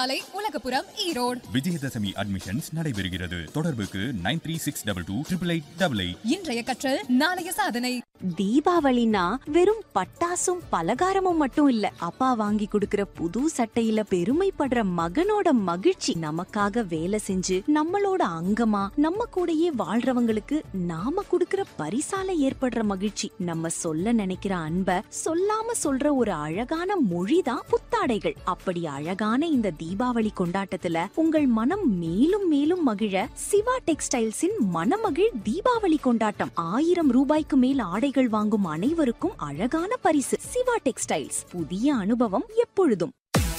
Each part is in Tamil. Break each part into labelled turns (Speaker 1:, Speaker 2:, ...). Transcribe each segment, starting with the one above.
Speaker 1: சாலை உலகபுரம் ஈரோடு
Speaker 2: விஜயதசமி அட்மிஷன்ஸ் நடைபெறுகிறது தொடர்புக்கு nine three six double two triple eight double eight
Speaker 1: இன்றைய கற்றல் நாளைய சாதனை
Speaker 3: தீபாவளினா வெறும் பட்டாசும் பலகாரமும் மட்டும் இல்ல அப்பா வாங்கி கொடுக்கிற புது சட்டையில பெருமைப்படுற மகனோட மகிழ்ச்சி நமக்காக வேலை செஞ்சு நம்மளோட அங்கமா நம்ம கூடயே வாழ்றவங்களுக்கு நாம கொடுக்கிற பரிசால ஏற்படுற மகிழ்ச்சி நம்ம சொல்ல நினைக்கிற அன்ப சொல்லாம சொல்ற ஒரு அழகான மொழிதான் புத்தாடைகள் அப்படி அழகான இந்த தீபாவளி கொண்டாட்டத்துல உங்கள் மனம் மேலும் மேலும் மகிழ சிவா டெக்ஸ்டைல்ஸின் மனமகிழ் தீபாவளி கொண்டாட்டம் ஆயிரம் ரூபாய்க்கு மேல் ஆடைகள் வாங்கும் அனைவருக்கும் அழகான பரிசு சிவா டெக்ஸ்டைல்ஸ் புதிய அனுபவம் எப்பொழுதும்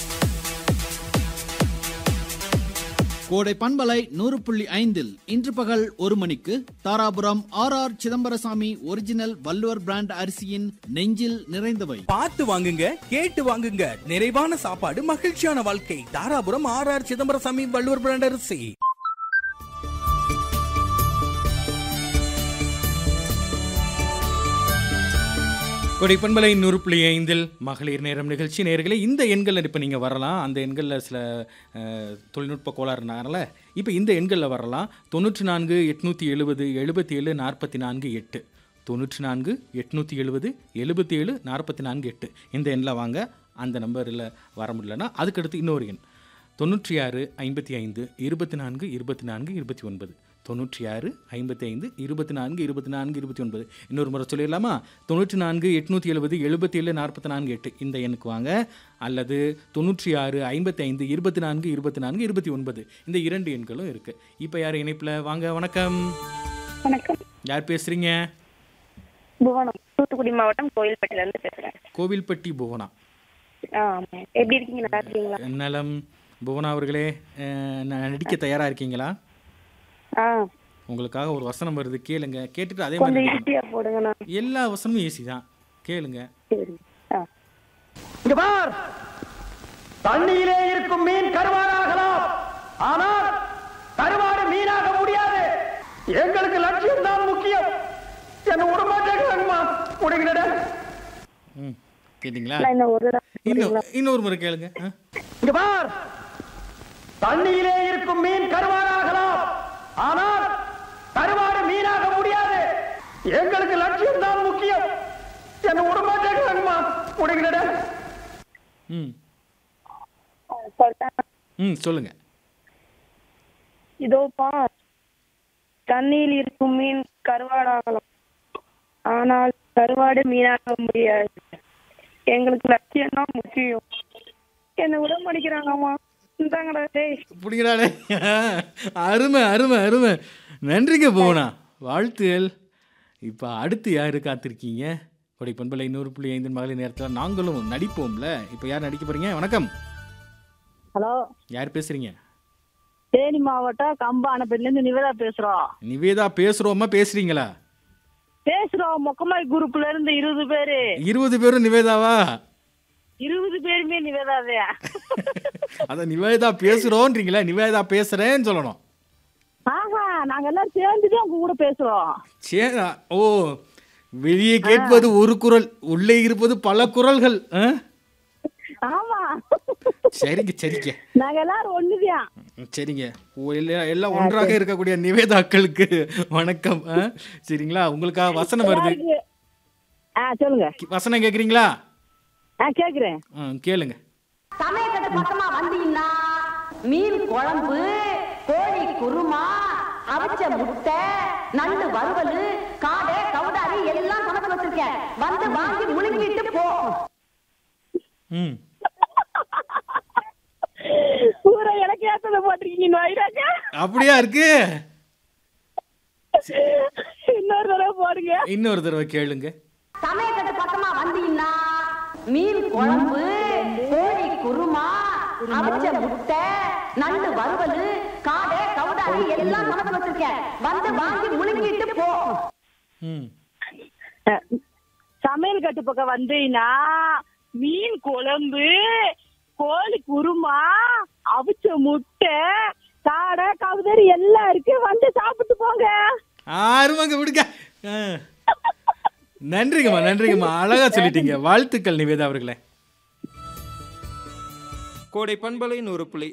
Speaker 4: கோடை பண்பலை நூறு புள்ளி ஐந்தில் இன்று பகல் ஒரு மணிக்கு Dharapuram R R Chidambarasamy original Valluvar brand அரிசியின் நெஞ்சில் நிறைந்தவை
Speaker 5: பார்த்து வாங்குங்க கேட்டு வாங்குங்க நிறைவான சாப்பாடு மகிழ்ச்சியான வாழ்க்கை Dharapuram R R Chidambarasamy Valluvar brand அரிசி
Speaker 6: கொடை பண்பலை நூறு புள்ளி ஐந்தில் மகளிர் நேரம் நிகழ்ச்சி நேர்களை இந்த எண்களில் இப்போ நீங்கள் வரலாம் அந்த எண்களில் சில அஹ், தொழில்நுட்ப கோளாறுனால இப்போ இந்த எண்களில் வரலாம் தொண்ணூற்றி நான்கு எட்நூற்றி எழுபது எழுபத்தி ஏழு நாற்பத்தி நான்கு எட்டு தொண்ணூற்றி நான்கு எட்நூற்றி எழுபது எழுபத்தி ஏழு நாற்பத்தி நான்கு எட்டு இந்த எண்ணில் வாங்க அந்த நம்பரில் வர முடியலன்னா அதுக்கடுத்து இன்னொரு எண் தொண்ணூற்றி ஆறு ஐம்பத்தி ஐந்து இருபத்தி நான்கு இருபத்தி நான்கு இருபத்தி ஒன்பது தொண்ணூற்றி ஆறு ஐம்பத்தி ஐந்து இருபத்தி நான்கு இருபத்தி நான்கு இருபத்தி ஒன்பது இன்னொரு முறை சொல்லிடலாமா தொண்ணூற்றி நான்கு எட்நூற்றி எழுபது எழுபத்தி ஏழு நாற்பத்தி நான்கு எட்டு இந்த எண்ணுக்கு வாங்க அல்லது தொண்ணூற்றி ஆறு ஐம்பத்தி ஐந்து இருபத்தி நான்கு இருபத்தி நான்கு இருபத்தி ஒன்பது இந்த இரண்டு எண்களும் இருக்குது இப்போ யார் இணைப்பில் வாங்க வணக்கம்
Speaker 7: வணக்கம்
Speaker 6: யார் பேசுகிறீங்க
Speaker 7: புவனம் தூத்துக்குடி மாவட்டம் கோயில்பட்டில இருந்து பேசுறேன்
Speaker 6: கோவில்பட்டி புவனா
Speaker 7: ஆ ஆமா எப்படி இருக்கீங்க நல்லா இருக்கீங்களா
Speaker 6: நலம் புவனா அவர்களே அஹ், நான் நடிக்க தயாராக இருக்கீங்களா
Speaker 7: ஆ
Speaker 6: உங்களுக்காக ஒரு வசனம் வருது கேளுங்க கேட்டுட்டு அதே மாதிரி
Speaker 7: கொஞ்சம்
Speaker 6: நடிக்கணும்.
Speaker 7: ஈஸியா போடுங்கண்ணா
Speaker 6: எல்லா வசனமும் ஈஸி தான் கேளுங்க
Speaker 7: சரி ஆ
Speaker 8: இங்க பார் தண்ணியிலே இருக்கும் மீன் கருவாடாகலாம் ஆனால் கருவாடு மீனாக முடியாது எங்களுக்கு லட்சியம் தான் முக்கியம் என்ன விடமாட்டேங்கிறாங்கம்மா முடிகிறடா
Speaker 6: ம் கேட்டிங்களா
Speaker 7: நான் இன்னும் ஒரு தடவை
Speaker 6: இன்னும் இன்னொரு முறை கேளுங்க ஆ?
Speaker 8: இங்க பார் தண்ணியிலே இருக்கும் மீன் கருவாடாகலாம் ஆனால் கருவாடு மீனாக முடியாது எங்களுக்கு லட்சியம் தான் முக்கியம் என்ன விடமாட்டேங்கிறாங்கம்மா முடிகிறடா
Speaker 6: ம்
Speaker 7: சொல்றேன்.
Speaker 6: ம் சொல்லுங்க
Speaker 7: இதோ பார் தண்ணியில் இருக்கும் மீன் கருவாடாகலாம் ஆனால் கருவாடு மீனாக முடியாது எங்களுக்கு லட்சியம் தான் முக்கியம் என்ன விட மாட்டேங்கிறாங்கம்மா இந்தாங்கடா டேய்
Speaker 6: பிடிக்கிறாளே அருமை அருமை அருமை நன்றிங்க புவனா வாழ்த்துகள் இப்போ அடுத்து யாரு காத்திருக்கீங்க கொடை பண்பலை நூறு புள்ளி ஐந்து மகளிர் நேரத்தில் நாங்களும் நடிப்போம்ல இப்போ யார் நடிக்க போறீங்க வணக்கம்
Speaker 9: ஹலோ
Speaker 6: யார் பேசுறீங்க
Speaker 9: தேனி மாவட்டம் கம்பானப்பேட்டில இருந்து நிவேதா பேசுறோம்
Speaker 6: நிவேதா பேசுறோமா பேசுறீங்களா
Speaker 9: பேசுறோம் மொக்கமாய் குரூப்ல இருந்து இருபது பேரு
Speaker 6: இருபது பேரும் நிவேதாவா
Speaker 9: இருபது பேருமே நிவேதாவே
Speaker 6: அதான் நிவேதா பேசுறோன்றீங்களா நிவேதா பேசுறேன்னு சொல்லணும்
Speaker 9: ஆஹா நாங்க எல்லாம் சேர்ந்துதான் உங்க கூட பேசுறோம்
Speaker 6: சே ஓ வெளியே கேட்பது ஒரு குரல் உள்ளே இருப்பது பல குரல்கள் ஆ?
Speaker 9: ஆமா
Speaker 6: சரிங்க சரிங்க
Speaker 9: நாங்க எல்லாரும் ஒண்ணுதான்
Speaker 6: ம், சரிங்க ஓ, எல்லா- எல்லாம் ஒன்றாக இருக்கக்கூடிய நிவேதாக்களுக்கு வணக்கம் ஆ? சரிங்களா உங்களுக்காக வசனம் வருது
Speaker 9: ஆ சொல்லுங்க
Speaker 6: வசனம் கேக்குறீங்களா
Speaker 9: ஆ கேக்குறேன்
Speaker 6: ஆ, கேளுங்க
Speaker 10: சமயக்கட்டு பக்கமா வந்தீங்கன்னா மீன் குழம்பு கோழி குருமா அவிச்ச முட்டை நண்டு வறுவல் காடை கவுதாரி எல்லாம் சமைச்சு வச்சிருக்கேன் வந்து வாங்கி முழுங்கிட்டு போ
Speaker 6: ம்
Speaker 9: ஊரை எனக்கு ஏத்தத போட்டிருக்கீங்க வைராங்க
Speaker 6: அப்படியா இருக்கு
Speaker 9: இன்னொரு தடவை போடுங்க
Speaker 6: இன்னொரு தடவை கேளுங்க
Speaker 10: சமயக்கட்டு பக்கமா வந்தீங்கன்னா மீன் குழம்பு கோழி குருமா அவிச்ச முட்டை நண்டு வறுவல் காடை கவுதாரி எல்லாம் சமைச்சு வச்சிருக்கேன் வந்து வாங்கி முழுங்கிட்டு போ
Speaker 6: ம்
Speaker 9: சமையல் கட்டு பக்கம் வந்தீங்கன்னா மீன் குழம்பு கோழி குருமா அவிச்ச முட்டை காடை கவுதரி எல்லாம் இருக்கு வந்து சாப்பிட்டு போங்க
Speaker 6: ஆறுமாங்க விடுங்க ஆ. நன்றிங்கம்மா நன்றிங்கம்மா அழகா சொல்லிட்டீங்க வாழ்த்துக்கள் நிவேதா அவர்களே
Speaker 11: கோடை பண்பலை நூறு புள்ளி